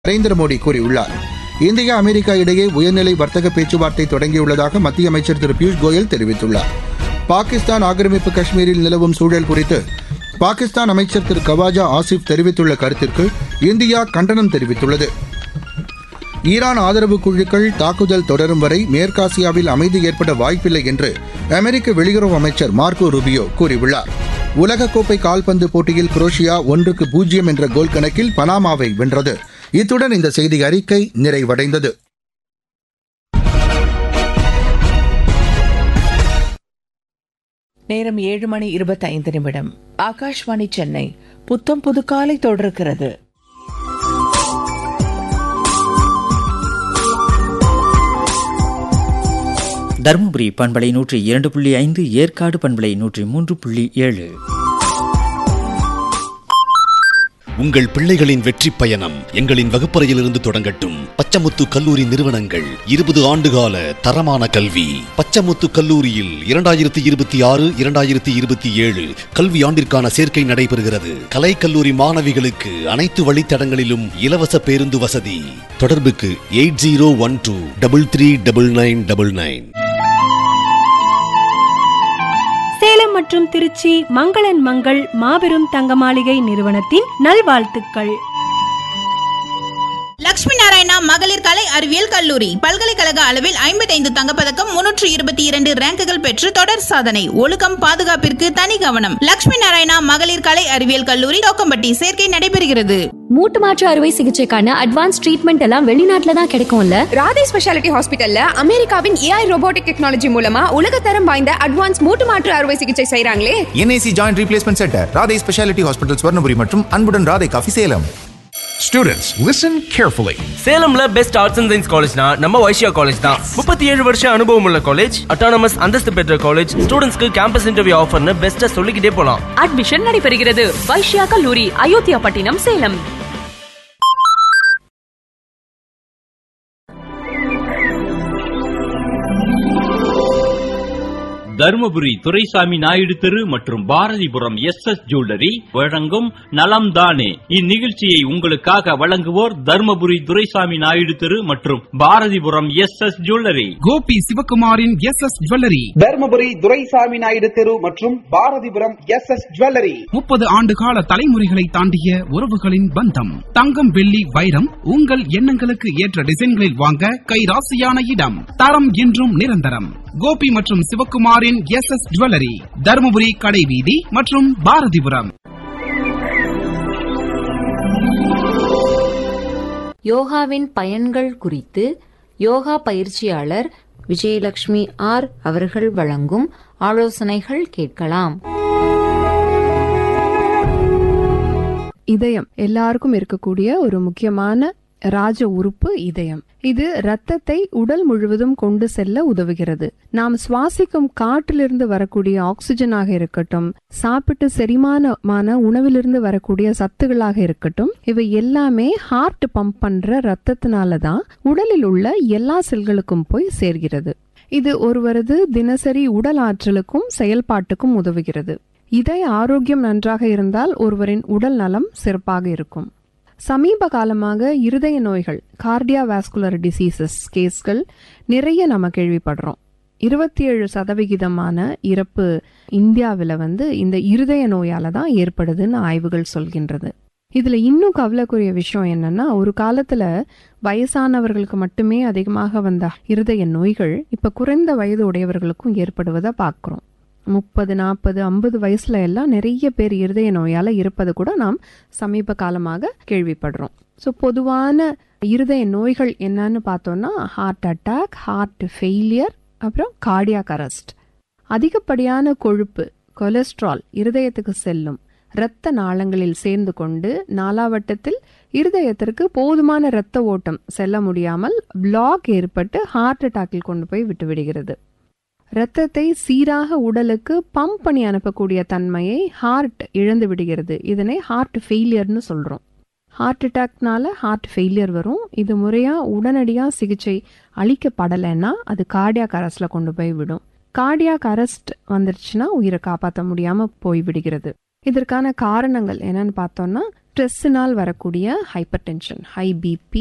நரேந்திர மோடி கூறியுள்ளார் India America இடையே உயர்நிலை வர்த்தக பேச்சுவார்த்தை தொடங்கியுள்ளதாக மத்திய அமைச்சர் திரு பியூஷ் கோயல் தெரிவித்துள்ளார் பாகிஸ்தான் ஆக்கிரமிப்பு காஷ்மீரில் நிலவும் சூழல் குறித்து பாகிஸ்தான் அமைச்சர் திரு கவாஜா ஆசிப் தெரிவித்துள்ள கருத்திற்கு இந்தியா கண்டனம் தெரிவித்துள்ளது ஈரான் ஆதரவு குழுக்கள் தாக்குதல் தொடரும் வரை மேற்காசியாவில் அமைதி ஏற்பட வாய்ப்பில்லை என்று அமெரிக்க வெளியுறவு அமைச்சர் மார்க்கோ ரூபியோ கூறியுள்ளார் உலகக்கோப்பை கால்பந்து போட்டியில் குரோஷியா ஒன்றுக்கு பூஜ்ஜியம் என்ற கோல் கணக்கில் பனாமாவை வென்றது இத்துடன் இந்த செய்தி அறிக்கை நிறைவடைந்தது நேரம் ஏழு மணி இருபத்தைந்து நிமிடம் ஆகாஷ்வாணி சென்னை புத்தம் புது காலை தொடர்கிறது தருமபுரி பண்பலை நூற்றி இரண்டு புள்ளி ஐந்து ஏற்காடு பண்பலை நூற்றி மூன்று புள்ளி ஏழு உங்கள் பிள்ளைகளின் வெற்றி பயணம் எங்களின் வகுப்பறையிலிருந்து தொடங்கட்டும் பச்சமுத்து கல்லூரி நிறுவனங்கள் இருபது ஆண்டுகால தரமான கல்வி பச்சமுத்து கல்லூரியில் இரண்டாயிரத்தி இருபத்தி ஆறு இரண்டாயிரத்தி இருபத்தி ஏழு கல்வி ஆண்டிற்கான சேர்க்கை நடைபெறுகிறது கலை கல்லூரி மாணவிகளுக்கு அனைத்து வழித்தடங்களிலும் இலவச பேருந்து வசதி தொடர்புக்கு eight zero one two double three double nine double nine Salem மற்றும் திருச்சி மங்களன் மங்கள் மாபெரும் தங்க மாளிகை நிறுவனத்தின் நல்வாழ்த்துக்கள் லட்சுமி நாராயணா மகளிர் கலை அறிவியல் கல்லூரி பல்கலைக்கழக அளவில் ஐம்பத்தைந்து தங்கப்பதக்கம் முன்னூற்று இருபத்தி இரண்டு ரேங்குகள் பெற்று தொடர் சாதனை ஒழுக்கம் பாதுகாப்பிற்கு தனி கவனம் லட்சுமி நாராயணா மகளிர் கலை அறிவியல் கல்லூரி தோக்கம்பட்டி சேர்க்கை நடைபெறுகிறது மூட்டு மாற்று அறுவை சிகிச்சைக்கான அட்வான்ஸ் ட்ரீட்மெண்ட் எல்லாம் வெளிநாட்டுல தான் கிடைக்கும்ல ராதே ஸ்பெஷாலிட்டி ஹாஸ்பிட்டல்ல அமெரிக்காவின் ஏஐ ரோபோட்டிக் டெக்னாலஜி மூலமா உலகத்தரம் வாய்ந்த அட்வான்ஸ் மூட்டு மாற்று அறுவை சிகிச்சை செய்றாங்களே NIC joint replacement centre Radhai speciality hospital Swarnapuri மற்றும் அன்புடன் Radhai coffee Salem Students, listen carefully. சேலம்ல பெஸ்ட் ஆர்ட்ஸ் அண்ட் சயின்ஸ் காலேஜ்னா நம்ம வைஷ்யா காலேஜ் தான் முப்பத்தி ஏழு வருஷம் அனுபவம் உள்ள காலேஜ் அட்டானமஸ் அந்தஸ்து பெற்ற காலேஜ் ஸ்டூடெண்ட்ஸ்க்கு கேம்பஸ் இன்டர்வியூ ஆஃபர்னு பெஸ்ட்டா சொல்லிக்கிட்டே போலாம் அட்மிஷன் நடைபெறுகிறது வைஷ்யா கல்லூரி அயோத்தியா பட்டினம் சேலம் தருமபுரி துரைசாமி நாயுடு தெரு மற்றும் பாரதிபுரம் எஸ் எஸ் ஜுவல்லரி வழங்கும் நலம் தானே இந்நிகழ்ச்சியை உங்களுக்காக வழங்குவோர் தருமபுரி துரைசாமி நாயுடு தெரு மற்றும் Bharathipuram S S jewellery Gopi சிவகுமாரின் S S jewellery Dharmapuri Duraisamy Naidu தெரு மற்றும் பாரதிபுரம் எஸ் எஸ் ஜுவல்லரி முப்பது ஆண்டு கால தலைமுறைகளை தாண்டிய உறவுகளின் பந்தம் தங்கம் வெள்ளி வைரம் உங்கள் எண்ணங்களுக்கு ஏற்ற டிசைன்களில் வாங்க கைராசியான இடம் தரம் என்றும் நிரந்தரம் கோபி மற்றும் சிவகுமாரின் எஸ் எஸ் ஜுவல்லரி தருமபுரி கடைவீதி மற்றும் பாரதிபுரம் யோகாவின் பயன்கள் குறித்து யோகா பயிற்சியாளர் விஜயலட்சுமி ஆர் அவர்கள் வழங்கும் ஆலோசனைகள் கேட்கலாம் இதயம் எல்லாருக்கும் இருக்கக்கூடிய ஒரு முக்கியமான ராஜ உறுப்பு இதயம் இது இரத்தத்தை உடல் முழுவதும் கொண்டு செல்ல உதவுகிறது நாம் சுவாசிக்கும் காற்றிலிருந்து வரக்கூடிய ஆக்சிஜனாக இருக்கட்டும் சாப்பிட்டு செரிமானமான உணவிலிருந்து வரக்கூடிய சத்துகளாக இருக்கட்டும் இவை எல்லாமே ஹார்ட் பம்ப் பண்ற ரத்தத்தினால தான் உடலில் உள்ள எல்லா செல்களுக்கும் போய் சேர்கிறது இது ஒருவரது தினசரி உடல் ஆற்றலுக்கும் செயல்பாட்டுக்கும் உதவுகிறது இதய ஆரோக்கியம் நன்றாக இருந்தால் ஒருவரின் உடல் நலம் சிறப்பாக இருக்கும் சமீப காலமாக இருதய நோய்கள் கார்டியாவாஸ்குலர் டிசீசஸ் கேஸ்கள் நிறைய நம்ம கேள்விப்படுறோம் இருபத்தி ஏழு சதவிகிதமான இறப்பு இந்தியாவில் வந்து இந்த இருதய நோயால தான் ஏற்படுதுன்னு ஆய்வுகள் சொல்கின்றது இதுல இன்னும் கவலைக்குரிய விஷயம் என்னன்னா ஒரு காலத்துல வயசானவர்களுக்கு மட்டுமே அதிகமாக வந்த இருதய நோய்கள் இப்ப குறைந்த வயது உடையவர்களுக்கும் ஏற்படுவதை பார்க்கிறோம் முப்பது நாற்பது ஐம்பது வயசுல எல்லாம் நிறைய பேர் இருதய நோயால இருப்பது கூட நாம் சமீப காலமாக கேள்விப்படுறோம் ஸோ பொதுவான இருதய நோய்கள் என்னன்னு பார்த்தோம்னா ஹார்ட் அட்டாக் ஹார்ட் ஃபெயிலியர் அப்புறம் கார்டியாக் அரெஸ்ட் அதிகப்படியான கொழுப்பு கொலஸ்ட்ரால் இருதயத்துக்கு செல்லும் இரத்த நாளங்களில் சேர்ந்து கொண்டு நாலாவட்டத்தில் இருதயத்திற்கு போதுமான இரத்த ஓட்டம் செல்ல முடியாமல் பிளாக் ஏற்பட்டு ஹார்ட் அட்டாக்கில் கொண்டு போய் விட்டுவிடுகிறது இரத்தத்தை சீராக உடலுக்கு பம்ப் பண்ணி அனுப்பக்கூடிய தன்மையை ஹார்ட் இழந்து விடுகிறது இதனை ஹார்ட் ஃபெயிலியர்னு சொல்றோம் ஹார்ட் அட்டாக்னால ஹார்ட் ஃபெயிலியர் வரும் இது முறையா உடனடியா சிகிச்சை அளிக்கப்படலைன்னா அது கார்டியாக் அரஸ்ட்ல கொண்டு போய் விடும் கார்டியாக் அரெஸ்ட் வந்துருச்சுன்னா உயிரை காப்பாற்ற முடியாம போய் விடுகிறது இதற்கான காரணங்கள் என்னன்னு பார்த்தோம்னா ஸ்ட்ரெஸ்ஸினால் வரக்கூடிய ஹைப்பர் டென்ஷன் ஹை பிபி